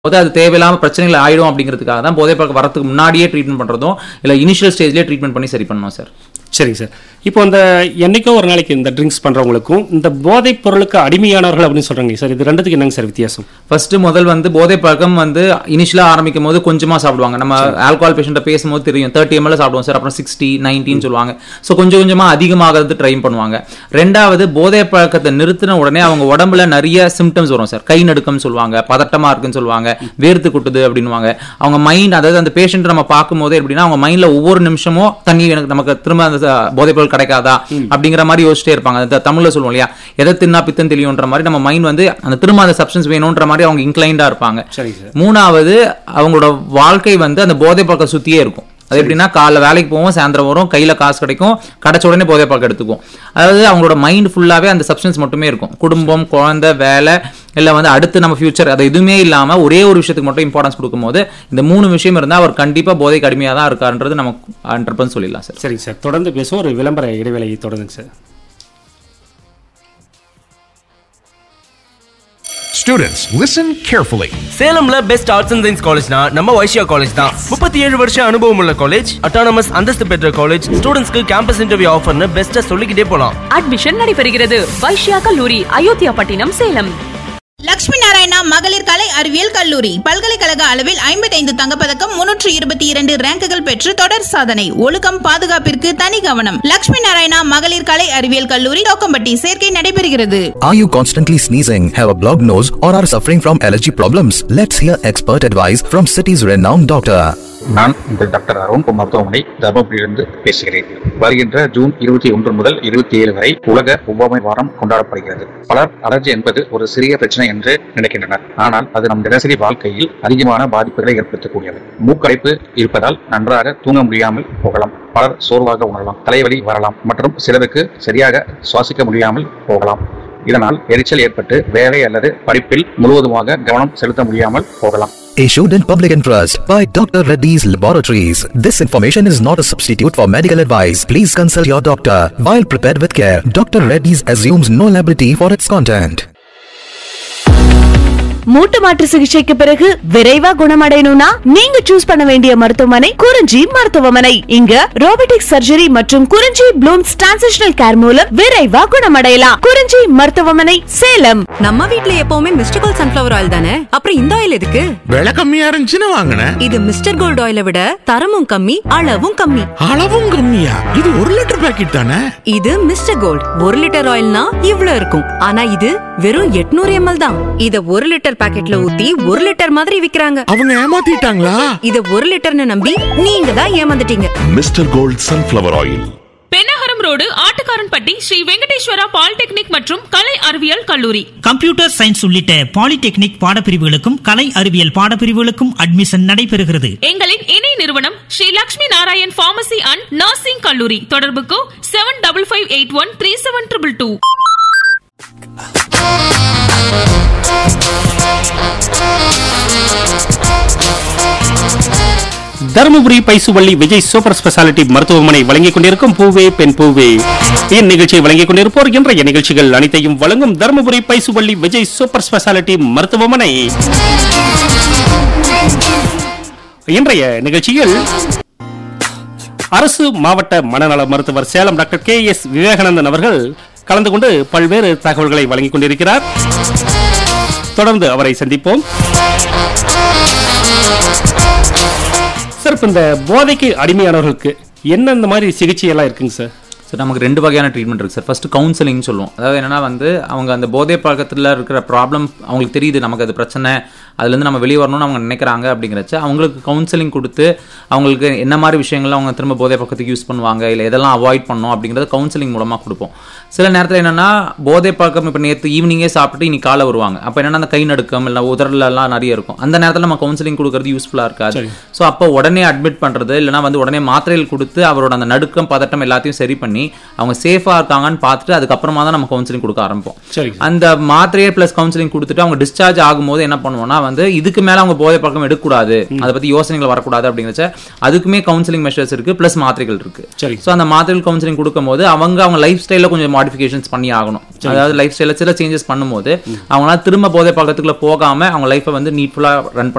போது அது தேவையில்லாம பிரச்சனைகள் ஆயிடும் அப்படிங்கிறதுக்காக தான் போதை பழக்கம் வரதுக்கு முன்னாடியே ட்ரீட்மெண்ட் பண்றதும் இல்ல இனிஷியல் ஸ்டேஜ்லயே ட்ரீட்மெண்ட் பண்ணி சரி பண்ணணும் சார் சரிங்க சார் இப்போ இந்த என்னைக்கோ ஒரு நாளைக்கு இந்த ட்ரிங்க்ஸ் பண்றவங்களுக்கும் இந்த போதைப் பொருளுக்கு அடிமையானவர்கள் அப்படின்னு சொல்றாங்க சார் இது ரெண்டுத்துக்கு என்னங்க சார் வித்தியாசம் ஃபர்ஸ்ட் முதல் வந்து போதை பழக்கம் வந்து இனிஷியலா ஆரம்பிக்கும் போது கொஞ்சமா சாப்பிடுவாங்க நம்ம ஆல்கஹால் பேஷண்ட்டை பேசும்போது தெரியும் தேர்ட்டி எம்எல் சாப்பிடுவோம் சார் அப்புறம் சிக்ஸ்டி நைன்டின்னு சொல்லுவாங்க ஸோ கொஞ்சம் கொஞ்சமா அதிகமாகிறது ட்ரை பண்ணுவாங்க ரெண்டாவது போதை பழக்கத்தை நிறுத்தின உடனே அவங்க உடம்புல நிறைய சிம்டம்ஸ் வரும் சார் கை நடுக்கம் சொல்லுவாங்க பதட்டமா இருக்குன்னு சொல்லுவாங்க வேர்த்து கொட்டுது அப்படின்னுவாங்க அவங்க மைண்ட் அதாவது அந்த பேஷண்ட் நம்ம பார்க்கும்போது எப்படின்னா அவங்க மைண்ட்ல ஒவ்வொரு நிமிஷமும் தண்ணி எனக்கு நமக்கு திரும்ப அந்த ச- போதைப் பொருள் கிடைக்காதா அப்படிங்கிற மாதிரி யோசிச்சிட்டே இருப்பாங்க அந்த தமிழ்ல சொல்லுவோம் இல்லையா எதை தின்னா பித்தம் தெளியுன்ற மாதிரி நம்ம மைண்ட் வந்து அந்த திரும்ப அந்த சப்ஸ்டன்ஸ் வேணுன்ற மாதிரி அவங்க இன்க்ளைண்டா இருப்பாங்க சரிங்க சார் மூணாவது அவங்களோட வாழ்க்கை வந்து அந்த போதை பழக்கம் சுத்தியே இருக்கும் அது எப்படின்னா காலைல வேலைக்கு போவோம் சாயந்தரம் வரும் கையில காசு கிடைக்கும் கிடைச்ச உடனே போதை பழக்கம் எடுத்துக்கும் அதாவது அவங்களோட மைண்ட் ஃபுல்லாவே அந்த சப்ஸ்டன்ஸ் மட்டுமே இருக்கும் குடும்பம் குழந்தை வேலை இல்ல வந்து அடுத்து நம்ம ஃபியூச்சர் அது எதுவுமே இல்லாம ஒரே ஒரு விஷயத்துக்கு மட்டும் இம்பார்ட்டன்ஸ் கொடுக்கும்போது இந்த மூணு விஷயம் இருந்தா அவர் கண்டிப்பா போதைக்கு அடிமையா தான் இருக்காருன்றது நம்ம ஹண்ட்ரட் சொல்லிடலாம் சார் சரிங்க சார் தொடர்ந்து பேசுவோம் ஒரு விளம்பர இடைவேளையை தொடருங்க சார் Students, listen carefully. சேலம்ல பெஸ்ட் ஆர்ட்ஸ் அண்ட் சயின்ஸ் காலேஜ்னா நம்ம வைஷ்யா காலேஜ் தான் முப்பத்தி ஏழு வருஷம் அனுபவம் உள்ள காலேஜ் அட்டானமஸ் அந்தஸ்து பெற்ற காலேஜ் ஸ்டூடெண்ட்ஸ்க்கு கேம்பஸ் இன்டர்வியூ ஆஃபர்னு பெஸ்ட்டா சொல்லிக்கிட்டே போலாம் அட்மிஷன் நடைபெறுகிறது வைஷ்யா கல்லூரி அயோத்தியா பட்டினம் சேலம் லட்சுமி நாராயணா மகளிர் கலை அறிவியல் கல்லூரி பல்கலைக்கழக அளவில் ஐம்பத்தைந்து தங்கப்பதக்கம் முன்னூற்று இருபத்தி இரண்டு ரேங்குகள் பெற்று தொடர் சாதனை ஒழுக்கம் பாதுகாப்பிற்கு தனி கவனம் லட்சுமி நாராயணா மகளிர் கலை அறிவியல் கல்லூரி தோக்கம்பட்டி சேர்க்கை நடைபெறுகிறது Are you constantly sneezing, have a blocked nose, or are suffering from allergy problems? Let's hear expert advice from city's renowned doctor. நான் உங்கள் டாக்டர் அருண் மருத்துவமனை தர்மபுரியிலிருந்து பேசுகிறேன் வருகின்ற ஜூன் இருபத்தி ஒன்று முதல் இருபத்தி ஏழு வரை உலக ஒவ்வாமை வாரம் கொண்டாடப்படுகிறது பலர் அலர்ஜி என்பது ஒரு சிறிய பிரச்சனை என்று நினைக்கின்றனர் ஆனால் அது நம் தினசரி வாழ்க்கையில் அதிகமான பாதிப்புகளை ஏற்படுத்தக்கூடியது மூக்கடைப்பு இருப்பதால் நன்றாக தூங்க முடியாமல் போகலாம் பலர் சோர்வாக உணரலாம் தலைவலி வரலாம் மற்றும் சிலருக்கு சரியாக சுவாசிக்க முடியாமல் போகலாம் இதனால் எரிச்சல் ஏற்பட்டு வேலை அல்லது படிப்பில் முழுவதுமாக கவனம் செலுத்த முடியாமல் போகலாம் Issued in public interest by Dr. Reddy's Laboratories. This information is not a substitute for medical advice. Please consult your doctor. While prepared with care, Dr. Reddy's assumes no liability for its content. மூட்டு மாற்று சிகிச்சைக்கு பிறகு விரைவா குணமடையணும்னா நீங்க choose பண்ண வேண்டிய மருத்துவமனை குறிஞ்சி மருத்துவமனை இங்க ரோபோட்டிக் சர்ஜரி மற்றும் குறிஞ்சி ப்ளூம்ஸ் டிரான்சிஷனல் கேர் மூலம் விரைவா குணமடையலாம் குறிஞ்சி மருத்துவமனை சேலம் நம்ம வீட்ல எப்பவுமே மிஸ்டர் கோல்ட் சன்ஃபிளவர் ஆயில் தானே அப்புறம் இந்த ஆயில் எதுக்கு விலை கம்மியா இருந்துச்சுன்னு வாங்கினேன் இது மிஸ்டர் கோல்ட் ஆயிலை விட தரமும் கம்மி அளவும் கம்மி அளவும் கம்மியா இது ஒரு லிட்டர் பாக்கெட் தானே இது மிஸ்டர் கோல்ட் ஒரு லிட்டர் ஆயில்னா இவ்ளோ இருக்கும் ஆனா இது வெறும் 800 எம்எல் தான் இத ஒரு லிட்டர் பாக்கெட்ல ஊத்தி ஒரு லிட்டர் மாதிரி விக்கிறாங்க அவங்க ஏமாத்திட்டாங்களா இத ஒரு லிட்டர்னு நம்பி நீங்க தான் ஏமாந்துட்டீங்க mister gold sunflower oil Pennagaram road Attukaranpatti Sri Venkateswara polytechnic மற்றும் கலை அறிவியல் கல்லூரி கம்ப்யூட்டர் சயின்ஸ் உள்ளிட்ட பாலிடெக்னிக் பாடப்பிரிவுகளுக்கும் கலை அறிவியல் பாடப்பிரிவுகளுக்கும் அட்மிஷன் நடைபெறுகிறது எங்களின் இணை நிறுவனம் Sri Lakshmi Narayan pharmacy and nursing கல்லூரி தொடர்புக்கு seven double five eight one three seven triple two Dharmapuri பைசுவள்ளி விஜய் சூப்பர் ஸ்பெஷாலிட்டி மருத்துவமனை வழங்கிக் கொண்டிருக்கும் பூவே பெண் பூவே இந்நிகழ்ச்சியை வழங்கிக் கொண்டிருப்போர் இன்றைய நிகழ்ச்சிகள் அனைத்தையும் வழங்கும் தருமபுரி பைசுவள்ளி விஜய் சூப்பர் ஸ்பெஷாலிட்டி மருத்துவமனை இன்றைய நிகழ்ச்சியில் அரசு மாவட்ட மனநல மருத்துவர் Salem doctor K S Vivekanandan அவர்கள் கலந்து கொண்டு பல்வேறு தகவல்களை வழங்கிக் கொண்டிருக்கிறார் தொடர்ந்து அவரை சந்திப்போம் சார் இப்போ இந்த போதைக்கு அடிமையானவர்களுக்கு என்னென்ன மாதிரி சிகிச்சை எல்லாம் இருக்குங்க சார் சார் நமக்கு ரெண்டு வகையான ட்ரீட்மெண்ட் இருக்குது சார் ஃபர்ஸ்ட் கவுன்சிலிங் சொல்லுவோம் அதாவது என்னன்னா வந்து அவங்க அந்த போதை பழக்கத்தில் இருக்கிற ப்ராப்ளம் அவங்களுக்கு தெரியுது நமக்கு அது பிரச்சனை அதுலேருந்து நம்ம வெளியே வரணும்னு அவங்க நினைக்கிறாங்க அப்படிங்கிறச்ச அவங்களுக்கு கவுன்சிலிங் கொடுத்து அவங்களுக்கு என்ன மாதிரி விஷயங்கள் அவங்க திரும்ப போதை பழக்கத்துக்கு யூஸ் பண்ணுவாங்க இல்லை எதெல்லாம் அவாய்ட் பண்ணணும் அப்படிங்கிறத கவுன்சிலிங் மூலமாக கொடுப்போம் சில நேரத்தில் என்னன்னா போதை பழக்கம் இப்போ நேற்று ஈவினிங்கே சாப்பிட்டு இன்னைக்கு காலை வருவாங்க அப்போ என்னன்னா அந்த கை நடுக்கம் இல்லை உதறலாம் நிறைய இருக்கும் அந்த நேரத்தில் நம்ம கவுன்சிலிங் கொடுக்கறது யூஸ்ஃபுல்லாக இருக்காது ஸோ அப்போ உடனே அட்மிட் பண்ணுறது இல்லைனா வந்து உடனே மாத்திரைகள் கொடுத்து அவரோட அந்த நடுக்கம் பதட்டம் எல்லாத்தையும் சரி பண்ணி அவங்க சேஃபாக இருக்காங்கன்னு பார்த்துட்டு அதுக்கப்புறமா தான் நம்ம கவுன்சிலிங் கொடுக்க ஆரம்பிப்போம் சரிங்க அந்த மாத்திரையே ப்ளஸ் கவுன்சிலிங் கொடுத்துட்டு அவங்க டிஸ்சார்ஜ் ஆகும்போது என்ன பண்ணுவோம்னா வந்து இதுக்கு மேல அவங்க போதை பழக்கம் எடுக்கக்கூடாது அதை பத்தி யோசனைகள் வரக்கூடாது அப்படிங்கிறச்ச அதுக்குமே கவுன்சிலிங் மெஷர்ஸ் இருக்கு ப்ளஸ் மாத்திரைகள் இருக்கு சரி. ஸோ அந்த மாத்திரைகள் கவுன்சிலிங் கொடுக்கும்போது அவங்க அவங்க லைஃப் ஸ்டைல கொஞ்சம் மாடிஃபிகேஷன்ஸ் பண்ணி ஆகணும் அதாவது லைஃப் ஸ்டைல சில சேஞ்சஸ் பண்ணும்போது அவங்களால திரும்ப போதை பழக்கத்துக்குள்ள போகாம அவங்க லைஃப்பை வந்து நீட்ஃபுல்லா ரன்